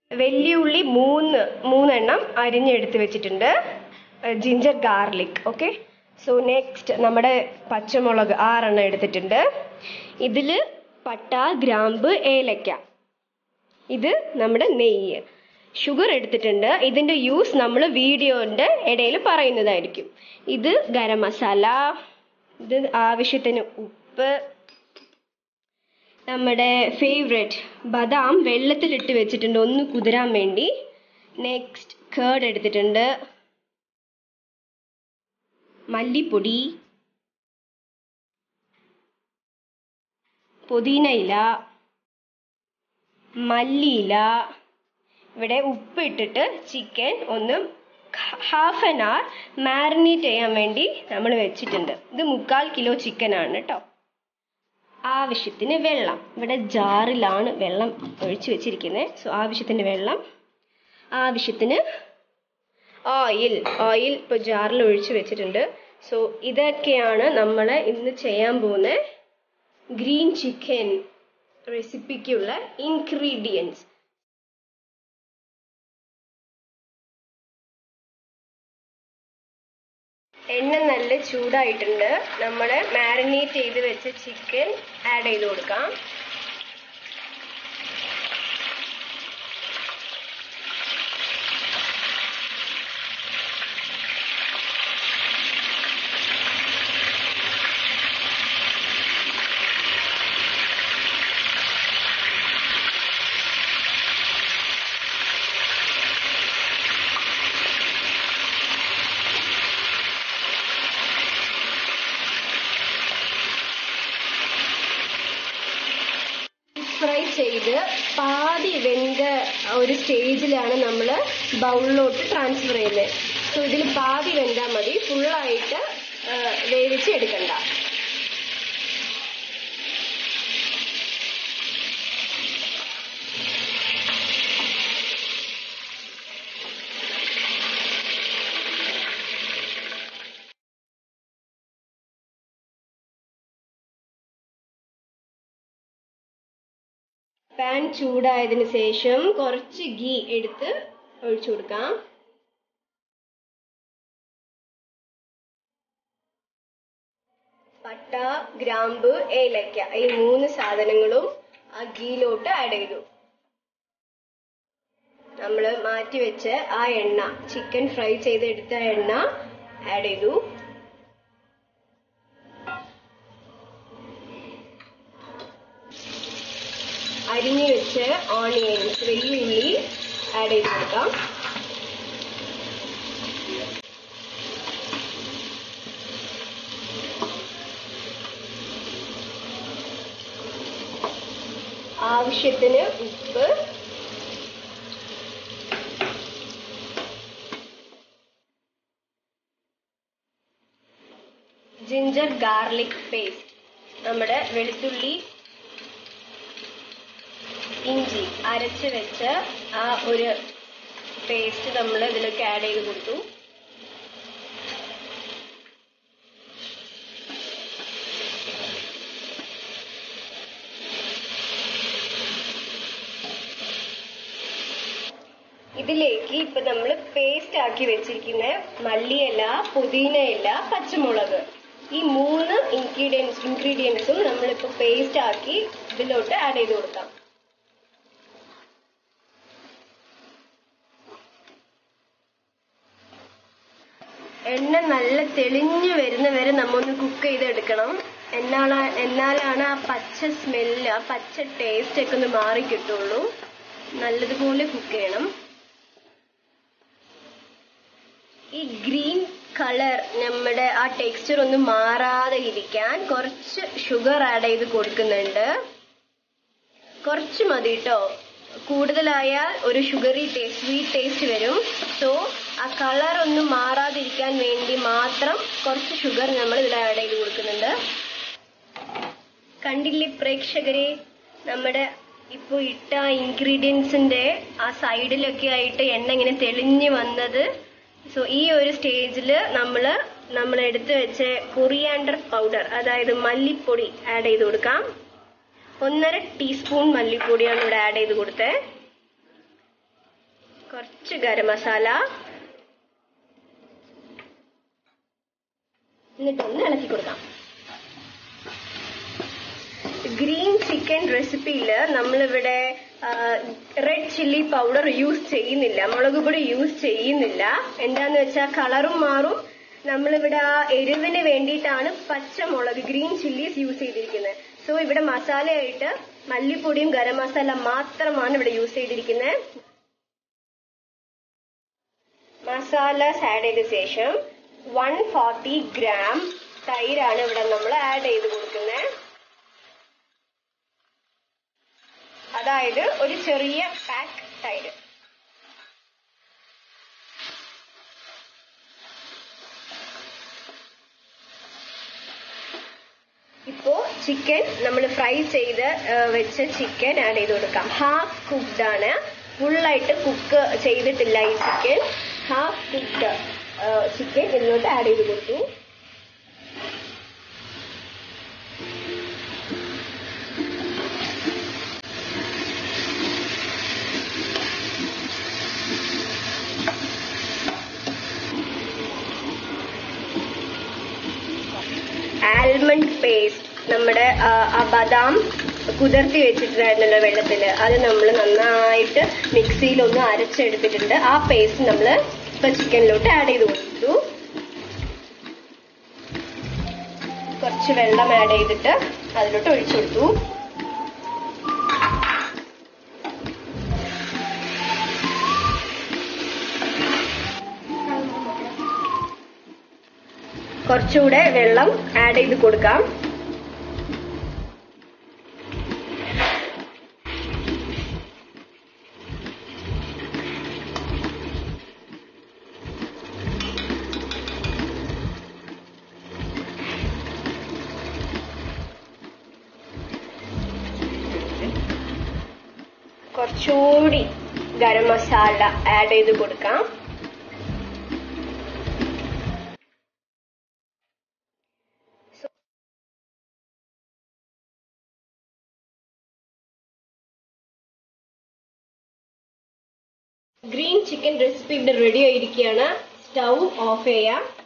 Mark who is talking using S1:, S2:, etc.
S1: വെല്ലുള്ളി മൂന്ന് മൂന്നെണ്ണം അരിഞ്ഞെടുത്ത് വെച്ചിട്ടുണ്ട് ginger garlic okay so next നമ്മുടെ പച്ചമുളക് ആറെണ്ണം എടുത്തിട്ടുണ്ട് ഇതിൽ പട്ട ഗ്രാമ്പ് ഏലക്ക ഇത് നമ്മുടെ നെയ്യ് ഷുഗർ എടുത്തിട്ടുണ്ട് ഇതിന്റെ യൂസ് നമ്മൾ വീഡിയോന്റെ ഇടയിൽ പറയുന്നതായിരിക്കും ഇത് ഗരം മസാല ഇത് ആവശ്യത്തിന് ഉപ്പ് നമ്മുടെ ഫേവറേറ്റ് ബദാം വെള്ളത്തിലിട്ട് വെച്ചിട്ടുണ്ട് ഒന്ന് കുതിരാൻ വേണ്ടി നെക്സ്റ്റ് കേർഡ് എടുത്തിട്ടുണ്ട് മല്ലിപ്പൊടി പുതിന ഇല മല്ലിയില ഇവിടെ ഉപ്പ് ഇട്ടിട്ട് ചിക്കൻ ഒന്ന് ഹാഫ് ആൻ അവർ മാരിനേറ്റ് ചെയ്യാൻ വേണ്ടി നമ്മൾ വെച്ചിട്ടുണ്ട് ഇത് മുക്കാൽ കിലോ ചിക്കൻ ആണ് കേട്ടോ ആവശ്യത്തിന് വെള്ളം ഇവിടെ ജാറിലാണ് വെള്ളം ഒഴിച്ചു വെച്ചിരിക്കുന്നത് സോ ആവശ്യത്തിന് വെള്ളം ആവശ്യത്തിന് ഓയിൽ ഓയിൽ ഇപ്പോൾ ജാറിൽ ഒഴിച്ചു വെച്ചിട്ടുണ്ട് സോ ഇതൊക്കെയാണ് നമ്മൾ ഇന്ന് ചെയ്യാൻ പോകുന്ന ഗ്രീൻ ചിക്കൻ റെസിപ്പിക്കുള്ള ഇൻഗ്രീഡിയൻസ് എണ്ണ നല്ല ചൂടായിട്ടുണ്ട് നമ്മൾ മാരിനേറ്റ് ചെയ്ത് വെച്ച ചിക്കൻ ആഡ് ചെയ്ത് കൊടുക്കാം ഫ്രൈ ചെയ്ത് പാതി വെന്ത ഒരു സ്റ്റേജിലാണ് നമ്മൾ ബൗളിലോട്ട് ട്രാൻസ്ഫർ ചെയ്യുന്നത് സോ ഇതിൽ പാതി വെന്താൽ മതി ഫുള്ളായിട്ട് വേവിച്ച് എടുക്കണ്ട പാൻ ചൂടായതിനു ശേഷം കുറച്ച് ഗീ എടുത്ത് ഒഴിച്ചു കൊടുക്കാം പട്ട ഗ്രാമ്പ് ഏലക്ക ഈ മൂന്ന് സാധനങ്ങളും ആ ഗീയിലോട്ട് ആഡ് ചെയ്തു നമ്മൾ മാറ്റി വെച്ച് ആ എണ്ണ ചിക്കൻ ഫ്രൈ ചെയ്തെടുത്ത എണ്ണ ആഡ് ചെയ്തു അരിഞ്ഞു വെച്ച് ഓണിയൻസ് വെല്ലുള്ളി ആഡ് ചെയ്ത് കൊടുക്കാം ആവശ്യത്തിന് ഉപ്പ് ജിഞ്ചർ ഗാർലിക് പേസ്റ്റ് നമ്മുടെ വെളുത്തുള്ളി ഇഞ്ചി അരച്ച് വെച്ച് ആ ഒരു പേസ്റ്റ് നമ്മൾ ഇതിലേക്ക് ആഡ് ചെയ്ത് കൊടുത്തു ഇതിലേക്ക് ഇപ്പൊ നമ്മൾ പേസ്റ്റ് ആക്കി വെച്ചിരിക്കുന്ന മല്ലിയില പുതിനയില പച്ചമുളക് ഈ മൂന്ന് ഇൻഗ്രീഡിയൻസ് ഇൻഗ്രീഡിയൻസും നമ്മളിപ്പോ പേസ്റ്റ് ആക്കി ഇതിലോട്ട് ആഡ് ചെയ്ത് കൊടുക്കാം എണ്ണ നല്ല തെളിഞ്ഞു വരുന്ന വരെ നമ്മൊന്ന് കുക്ക് ചെയ്തെടുക്കണം എന്നാണ് എന്നാലാണ് ആ പച്ച സ്മെല്ല് ആ പച്ച ടേസ്റ്റ് ഒക്കെ ഒന്ന് മാറി കിട്ടുള്ളൂ നല്ലതുപോലെ കുക്ക് ചെയ്യണം ഈ ഗ്രീൻ കളർ നമ്മുടെ ആ ടെക്സ്ചർ ഒന്ന് മാറാതെ ഇരിക്കാൻ കുറച്ച് ഷുഗർ ആഡ് ചെയ്ത് കൊടുക്കുന്നുണ്ട് കുറച്ച് മതി കേട്ടോ കൂടുതലായാൽ ഒരു ഷുഗറി ടേസ്റ്റ് സ്വീറ്റ് ടേസ്റ്റ് വരും സോ ആ കളർ ഒന്ന് മാറാതിരിക്കാൻ വേണ്ടി മാത്രം കുറച്ച് ഷുഗർ നമ്മൾ ഇതിൽ ആഡ് ചെയ്ത് കൊടുക്കുന്നുണ്ട് കണ്ടില്ലേ പ്രേക്ഷകരെ നമ്മുടെ ഇപ്പോൾ ഇട്ട ഇൻഗ്രീഡിയൻസിന്റെ ആ സൈഡിലൊക്കെ ആയിട്ട് എണ്ണ ഇങ്ങനെ തെളിഞ്ഞു വന്നത് സോ ഈ ഒരു സ്റ്റേജിൽ നമ്മൾ നമ്മൾ എടുത്തു വെച്ച കൊറിയാണ്ടർ പൗഡർ അതായത് മല്ലിപ്പൊടി ആഡ് ചെയ്ത് കൊടുക്കാം ഒന്നര ടീസ്പൂൺ മല്ലിപ്പൊടിയാണ് ഇവിടെ ആഡ് ചെയ്ത് കൊടുത്തത് കുറച്ച് ഗരം മസാല എന്നിട്ടൊന്ന് ഇളക്കി കൊടുക്കാം ഗ്രീൻ ചിക്കൻ റെസിപ്പിയിൽ നമ്മളിവിടെ റെഡ് ചില്ലി പൗഡർ യൂസ് ചെയ്യുന്നില്ല മുളക് പൊടി യൂസ് ചെയ്യുന്നില്ല എന്താന്ന് വെച്ചാൽ കളറും മാറും നമ്മളിവിടെ ആ എരിവിന് വേണ്ടിയിട്ടാണ് പച്ചമുളക് ഗ്രീൻ ചില്ലീസ് യൂസ് ചെയ്തിരിക്കുന്നത് സോ ഇവിടെ മസാലയായിട്ട് മല്ലിപ്പൊടിയും ഗരം മസാല മാത്രമാണ് ഇവിടെ യൂസ് ചെയ്തിരിക്കുന്നത് മസാലാസ് ആഡ് ചെയ്ത ശേഷം വൺ ഫോർട്ടി ഗ്രാം തൈരാണ് ഇവിടെ നമ്മൾ ആഡ് ചെയ്ത് കൊടുക്കുന്നത് അതായത് ഒരു ചെറിയ പാക്ക് തൈര് ഇപ്പോ ചിക്കൻ നമ്മൾ ഫ്രൈ ചെയ്ത് വെച്ച ചിക്കൻ ആഡ് ചെയ്ത് കൊടുക്കാം ഹാഫ് കുക്ക്ഡ് ആണ് ഫുള്ളായിട്ട് കുക്ക് ചെയ്തിട്ടില്ല ഈ ചിക്കൻ ഹാഫ് കുക്ക്ഡ് ചിക്കൻ ഇതിലോട്ട് ആഡ് ചെയ്ത് കൊടുത്തു ആൽമണ്ട് പേസ്റ്റ് നമ്മുടെ ആ ബദാം കുതിർത്തി വെച്ചിട്ടുണ്ടായിരുന്നല്ലോ വെള്ളത്തില് അത് നമ്മൾ നന്നായിട്ട് മിക്സിയിൽ ഒന്ന് അരച്ചെടുത്തിട്ടുണ്ട് ആ പേസ്റ്റ് നമ്മൾ ഇപ്പൊ ചിക്കനിലോട്ട് ആഡ് ചെയ്ത് കൊടുത്തു കുറച്ച് വെള്ളം ആഡ് ചെയ്തിട്ട് അതിലോട്ട് ഒഴിച്ചു കൊടുത്തു കുറച്ചുകൂടെ വെള്ളം ആഡ് ചെയ്ത് കൊടുക്കാം കുറച്ചുകൂടി ഗരം മസാല ആഡ് ചെയ്ത് കൊടുക്കാം ഗ്രീൻ ചിക്കൻ റെസിപ്പി ഇവിടെ റെഡി ആയിരിക്കുകയാണ് സ്റ്റൗ ഓഫ് ചെയ്യാം